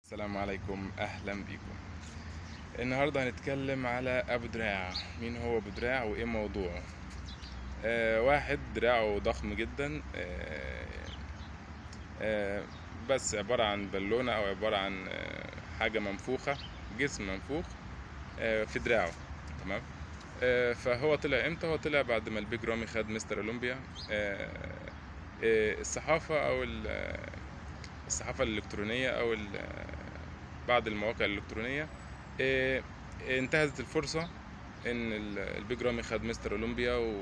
السلام عليكم اهلا بيكم النهارده هنتكلم على ابو دراع مين هو ابو دراع وايه موضوعه آه واحد دراعه ضخم جدا آه آه بس عبارة عن بالونة او عبارة عن آه حاجة منفوخة جسم منفوخ آه في دراعه تمام آه فهو طلع امتى هو طلع بعد ما البيج رامي خد مستر اولمبيا آه آه الصحافة او ال- الصحافة الإلكترونية أو ال- بعض المواقع الإلكترونية إيه، انتهزت الفرصة إن ال- البيج رامي خد مستر أولمبيا و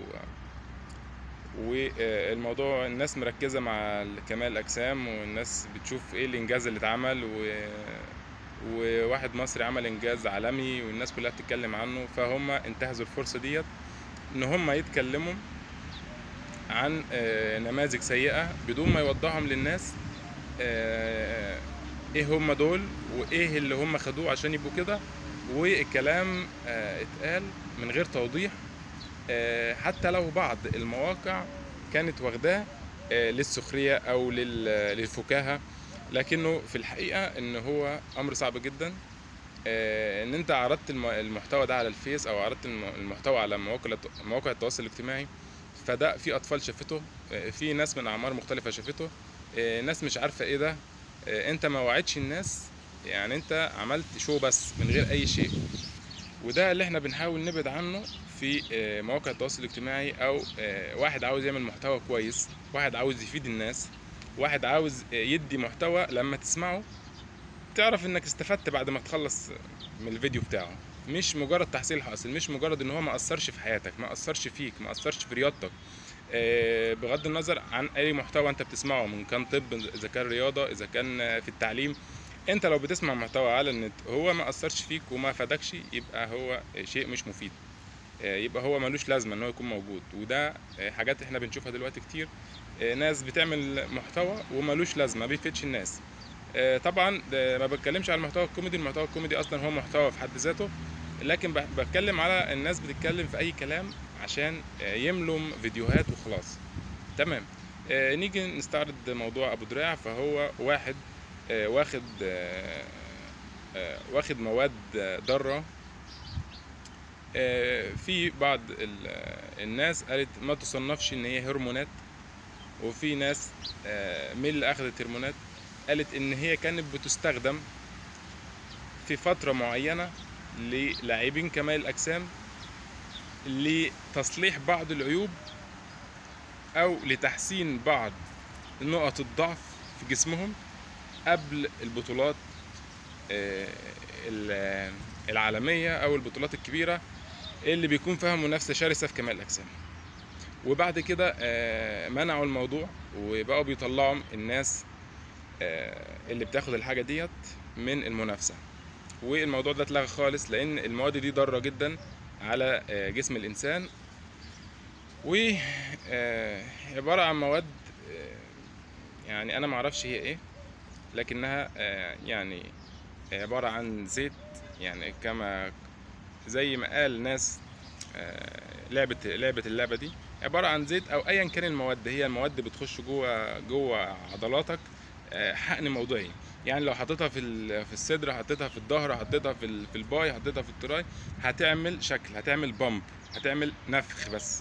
والموضوع الناس مركزة مع كمال الأجسام والناس بتشوف إيه الإنجاز اللي اتعمل و... وواحد مصري عمل إنجاز عالمي والناس كلها بتتكلم عنه فهم انتهزوا الفرصة ديت إن هم يتكلموا عن آه، نماذج سيئة بدون ما يوضحهم للناس آه، ايه هم دول وايه اللي هم خدوه عشان يبقوا كده والكلام آه، اتقال من غير توضيح آه، حتى لو بعض المواقع كانت واخداه آه، للسخرية او لل- للفكاهة لكنه في الحقيقة ان هو امر صعب جدا آه، ان انت عرضت الم- المحتوى ده على الفيس او عرضت الم- المحتوى على مواقع الت- مواقع التواصل الاجتماعي فده في اطفال شافته آه، في ناس من اعمار مختلفة شافته آه، ناس مش عارفة ايه ده آه، انت ما وعدتش الناس يعني انت عملت شو بس من غير اي شيء وده اللي احنا بنحاول نبعد عنه في آه، مواقع التواصل الاجتماعي او آه، واحد عاوز يعمل محتوى كويس واحد عاوز يفيد الناس واحد عاوز آه، يدي محتوى لما تسمعه تعرف انك استفدت بعد ما تخلص من الفيديو بتاعه مش مجرد تحصيل حاصل مش مجرد ان هو ما اثرش في حياتك ما اثرش فيك ما اثرش في رياضتك آه، بغض النظر عن اي محتوى انت بتسمعه من كان طب اذا كان رياضه اذا كان آه، في التعليم انت لو بتسمع محتوى على النت هو ما اثرش فيك وما فادكش يبقى هو شيء مش مفيد آه، يبقى هو ملوش لازمه ان هو يكون موجود وده آه، حاجات احنا بنشوفها دلوقتي كتير آه، ناس بتعمل محتوى وملوش لازمه ما بيفيدش الناس آه، طبعا ده ما بتكلمش على المحتوى الكوميدي المحتوى الكوميدي اصلا هو محتوى في حد ذاته لكن ب- بتكلم على الناس بتتكلم في اي كلام عشان آه، يملوا فيديوهات وخلاص تمام آه، نيجي نستعرض موضوع ابو دراع فهو واحد آه، واخد آه، آه، واخد مواد آه، ضاره آه، في بعض ال- آه، الناس قالت ما تصنفش ان هي هرمونات وفي ناس آه، من اللي اخذت هرمونات قالت ان هي كانت بتستخدم في فترة معينة للاعبين كمال الأجسام لتصليح بعض العيوب أو لتحسين بعض نقط الضعف في جسمهم قبل البطولات آه، ال- العالمية أو البطولات الكبيرة اللي بيكون فيها منافسة شرسة في كمال الأجسام وبعد كده آه، منعوا الموضوع وبقوا بيطلعوا الناس آه، اللي بتاخد الحاجة ديت من المنافسة والموضوع ده اتلغى خالص لان المواد دي ضاره جدا على آه، جسم الانسان و آه، عباره عن مواد آه، يعني انا معرفش هي ايه لكنها آه، يعني عباره عن زيت يعني كما زي ما قال ناس آه، لعبه لعبه اللعبه دي عباره عن زيت او ايا كان المواد هي المواد بتخش جوه جوه عضلاتك آه، حقن موضعي يعني لو حطيتها في ال- في الصدر حطيتها في الظهر حطيتها في ال- في الباي حطيتها في التراي هتعمل شكل هتعمل بامب هتعمل نفخ بس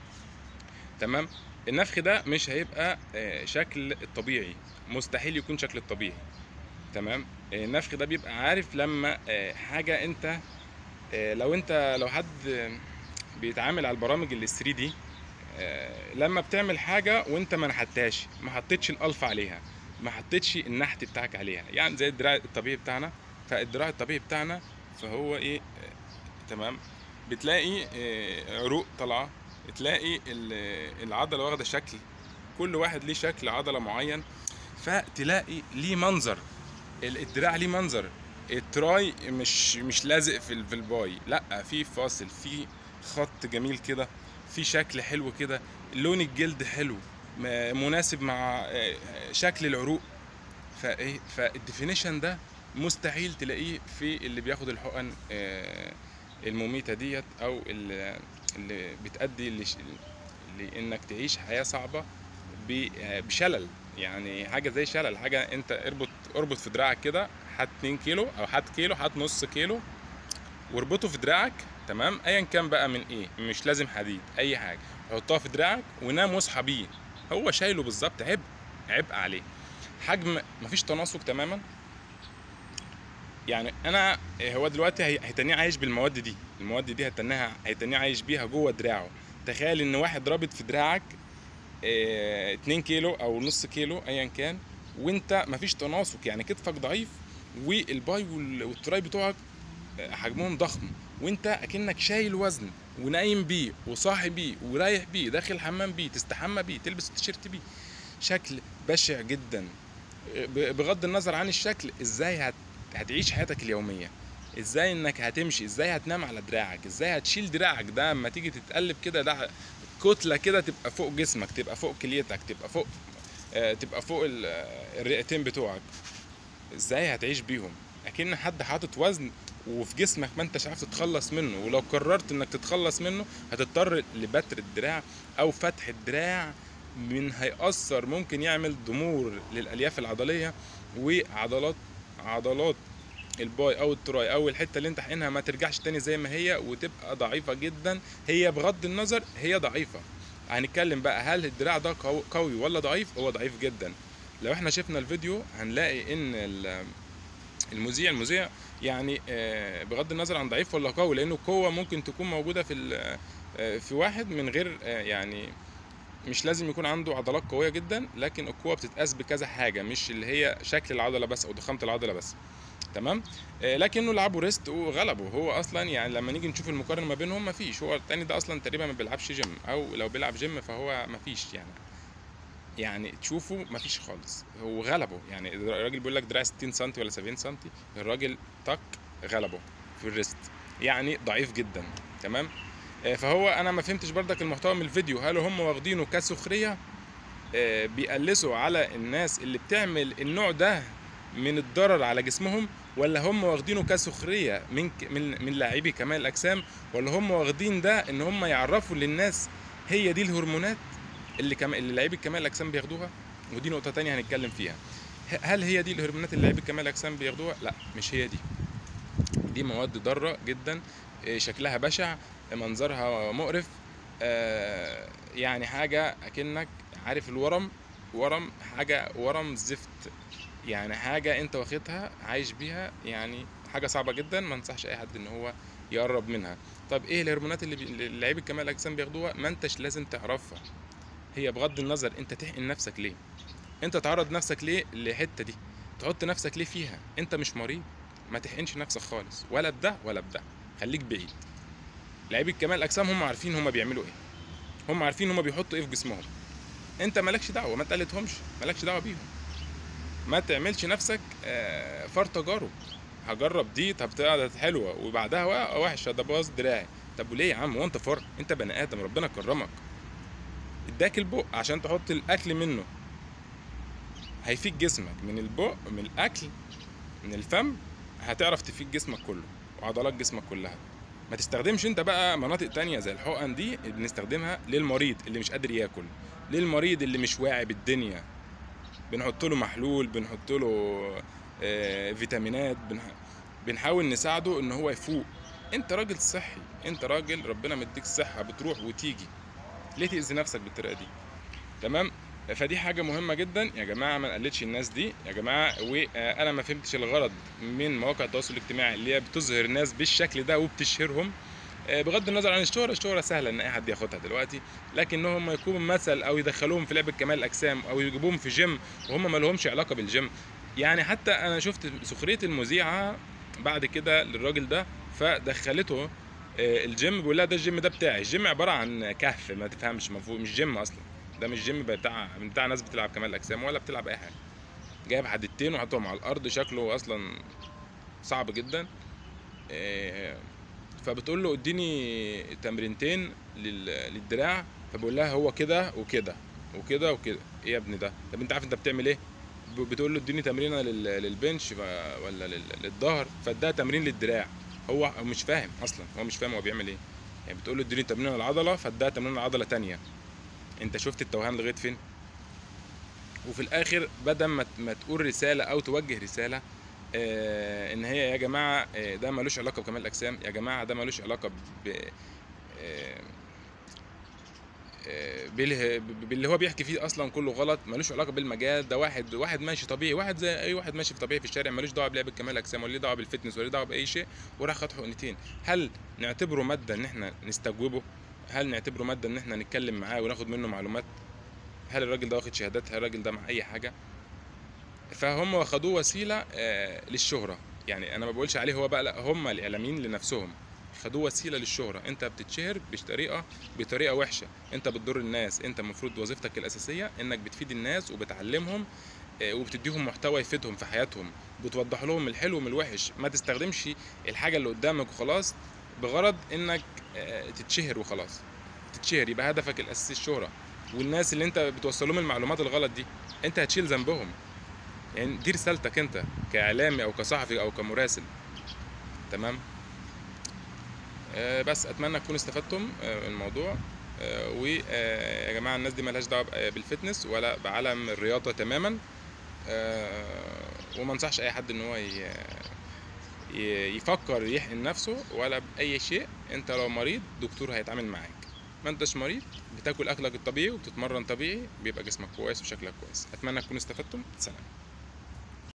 تمام النفخ ده مش هيبقى آه، شكل الطبيعي مستحيل يكون شكل الطبيعي تمام آه، النفخ ده بيبقى عارف لما آه، حاجه انت آه، لو انت لو حد آه، بيتعامل على البرامج ال 3 دي لما بتعمل حاجه وانت ما نحتهاش ما حطيتش الالفا عليها ما حطيتش النحت بتاعك عليها يعني زي الدراع الطبيعي بتاعنا فالدراع الطبيعي بتاعنا فهو ايه آه، تمام بتلاقي آه، عروق طالعه تلاقي ال- العضله واخده شكل كل واحد ليه شكل عضله معين فتلاقي ليه منظر ال- الدراع ليه منظر التراي مش مش لازق في ال- في الباي لا في فاصل في خط جميل كده في شكل حلو كده لون الجلد حلو م- مناسب مع آه، شكل العروق فايه فالديفينيشن ده مستحيل تلاقيه في اللي بياخد الحقن آه، المميتة ديت او اللي اللي بتأدي لش- لانك تعيش حياة صعبة ب- آه، بشلل يعني حاجة زي شلل حاجة انت اربط اربط في دراعك كده هات 2 كيلو او هات كيلو هات نص كيلو واربطه في دراعك تمام ايا كان بقى من ايه مش لازم حديد اي حاجه حطها في دراعك ونام واصحى بيه هو شايله بالظبط عبء عبء عليه حجم مفيش تناسق تماما يعني انا هو دلوقتي هي- هيتنيه عايش بالمواد دي المواد دي هيتنيها هيتنيه عايش بيها جوه دراعه تخيل ان واحد رابط في دراعك 2 كيلو او نص كيلو ايا كان وانت مفيش تناسق يعني كتفك ضعيف والباي وال- والتراي بتوعك آه، حجمهم ضخم وانت اكنك شايل وزن ونايم بيه وصاحي بيه ورايح بيه داخل الحمام بيه تستحمى بيه تلبس التيشيرت بيه شكل بشع جدا ب- بغض النظر عن الشكل ازاي هت... هتعيش حياتك اليوميه ازاي انك هتمشي ازاي هتنام على دراعك ازاي هتشيل دراعك ده اما تيجي تتقلب كده ده كتله كده تبقى فوق جسمك تبقى فوق كليتك تبقى فوق آه، تبقى فوق ال- آه، الرئتين بتوعك ازاي هتعيش بيهم اكن حد حاطط وزن وفي جسمك ما انتش عارف تتخلص منه ولو قررت انك تتخلص منه هتضطر لبتر الدراع او فتح الدراع من هيأثر ممكن يعمل ضمور للالياف العضليه وعضلات عضلات الباي او التراي او الحته اللي انت حقنها ما ترجعش تاني زي ما هي وتبقى ضعيفه جدا هي بغض النظر هي ضعيفه هنتكلم بقى هل الدراع ده قو- قوي ولا ضعيف هو ضعيف جدا لو احنا شفنا الفيديو هنلاقي ان ال- المذيع المذيع يعني آه، بغض النظر عن ضعيف ولا قوي لانه القوه ممكن تكون موجوده في ال- آه، في واحد من غير آه، يعني مش لازم يكون عنده عضلات قويه جدا لكن القوه بتتقاس بكذا حاجه مش اللي هي شكل العضله بس او ضخامه العضله بس تمام آه، لكنه لعبوا ريست وغلبوا هو اصلا يعني لما نيجي نشوف المقارنه ما بينهم مفيش هو التاني ده اصلا تقريبا ما بيلعبش جيم او لو بيلعب جيم فهو مفيش يعني يعني تشوفه مفيش خالص هو غلبه يعني الراجل بيقول لك دراع 60 سم ولا 70 سم الراجل طق غلبه في الريست يعني ضعيف جدا تمام آه، فهو انا ما فهمتش بردك المحتوى من الفيديو هل هم واخدينه كسخريه آه، بيقلسوا على الناس اللي بتعمل النوع ده من الضرر على جسمهم ولا هم واخدينه كسخريه من ك- من من لاعبي كمال الاجسام ولا هم واخدين ده ان هم يعرفوا للناس هي دي الهرمونات اللي كم... اللي لاعبي كمال الاجسام بياخدوها ودي نقطه تانية هنتكلم فيها ه- هل هي دي الهرمونات اللي لاعبي كمال الاجسام بياخدوها لا مش هي دي دي مواد ضاره جدا إيه، شكلها بشع منظرها مقرف آه، يعني حاجه اكنك عارف الورم ورم حاجه ورم زفت يعني حاجه انت واخدها عايش بيها يعني حاجه صعبه جدا ما انصحش اي حد ان هو يقرب منها طب ايه الهرمونات اللي بي- اللي لعيبه كمال الاجسام بياخدوها ما انتش لازم تعرفها هي بغض النظر انت تحقن نفسك ليه انت تعرض نفسك ليه للحته دي تحط نفسك ليه فيها انت مش مريض ما تحقنش نفسك خالص ولا بده ولا بده خليك بعيد لعيبه كمال الاجسام هم عارفين هم بيعملوا ايه هم عارفين هم بيحطوا ايه في جسمهم انت مالكش دعوه ما تقلدهمش مالكش دعوه بيهم ما تعملش نفسك آه، فار تجارب هجرب دي طب طلعت حلوه وبعدها وا- وحشه ده باظ دراعي طب وليه يا عم هو انت فار انت بني ادم ربنا كرمك اداك البق عشان تحط الاكل منه هيفيد جسمك من البق من الاكل من الفم هتعرف تفيد جسمك كله وعضلات جسمك كلها ما تستخدمش انت بقى مناطق تانية زي الحقن دي اللي بنستخدمها للمريض اللي مش قادر ياكل للمريض اللي مش واعي بالدنيا بنحط له محلول بنحط له آه، فيتامينات بنح... بنحاول نساعده ان هو يفوق انت راجل صحي انت راجل ربنا مديك صحة بتروح وتيجي ليه تأذي نفسك بالطريقة دي تمام فدي حاجة مهمة جدا يا جماعة ما نقلدش الناس دي يا جماعة وأنا ما فهمتش الغرض من مواقع التواصل الاجتماعي اللي هي بتظهر ناس بالشكل ده وبتشهرهم آه، بغض النظر عن الشهرة الشهرة سهلة إن أي حد ياخدها دلوقتي لكنهم يكونوا مثل أو يدخلوهم في لعبة كمال الأجسام أو يجيبوهم في جيم وهم ما لهمش علاقة بالجيم يعني حتى أنا شفت سخرية المذيعة بعد كده للراجل ده فدخلته آه، الجيم بيقول لها ده الجيم ده بتاعي الجيم عبارة عن كهف ما تفهمش مفهوم مش جيم أصلا ده مش جيم بتاع بتاع ناس بتلعب كمال الاجسام ولا بتلعب اي حاجه جايب حديدتين وحطهم على الارض شكله اصلا صعب جدا إيه، فبتقول له اديني تمرينتين لل- للدراع فبقول لها هو كده وكده وكده وكده ايه يا ابني ده طب انت عارف انت بتعمل ايه ب- بتقول له اديني تمرينه لل- للبنش ف- ولا لل- للظهر فاداها تمرين للدراع هو هو مش فاهم اصلا هو مش فاهم هو بيعمل ايه يعني بتقول له اديني تمرين العضله فاداها تمرين العضله تانية انت شفت التوهان لغايه فين وفي الاخر بدل ما ما تقول رساله او توجه رساله آه، ان هي يا جماعه آه، ده ملوش علاقه بكمال الاجسام يا جماعه ده ملوش علاقه ب آه، آه، باله- باللي هو بيحكي فيه اصلا كله غلط ملوش علاقه بالمجال ده واحد واحد ماشي طبيعي واحد زي اي واحد ماشي في طبيعي في الشارع ملوش دعوه بلعب كمال الاجسام ولا ليه دعوه بالفتنس ولا ليه دعوه باي شيء وراح خد حقنتين هل نعتبره ماده ان احنا نستجوبه هل نعتبره ماده ان احنا نتكلم معاه وناخد منه معلومات هل الراجل ده واخد شهادات هل الراجل ده مع اي حاجه فهم واخدوه وسيله آه، للشهره يعني انا ما بقولش عليه هو بقى لا هم الاعلاميين لنفسهم خدوه وسيله للشهره انت بتتشهر بطريقه بطريقه وحشه انت بتضر الناس انت المفروض وظيفتك الاساسيه انك بتفيد الناس وبتعلمهم آه، وبتديهم محتوى يفيدهم في حياتهم بتوضح لهم الحلو من الوحش ما تستخدمش الحاجه اللي قدامك وخلاص بغرض انك آه، تتشهر وخلاص تتشهر يبقى هدفك الاساسي الشهره والناس اللي انت بتوصل لهم المعلومات الغلط دي انت هتشيل ذنبهم يعني دي رسالتك انت كاعلامي او كصحفي او كمراسل تمام آه، بس اتمنى تكونوا استفدتم آه، من الموضوع ويا جماعه الناس دي ملهاش دعوه ب- بالفتنس ولا بعالم الرياضه تماما آه، وما انصحش اي حد ان هو ي- ي- يفكر يحقن نفسه ولا باي شيء انت لو مريض دكتور هيتعامل معاك ما انتش مريض بتاكل اكلك الطبيعي وبتتمرن طبيعي بيبقى جسمك كويس وشكلك كويس اتمنى تكونوا استفدتم سلام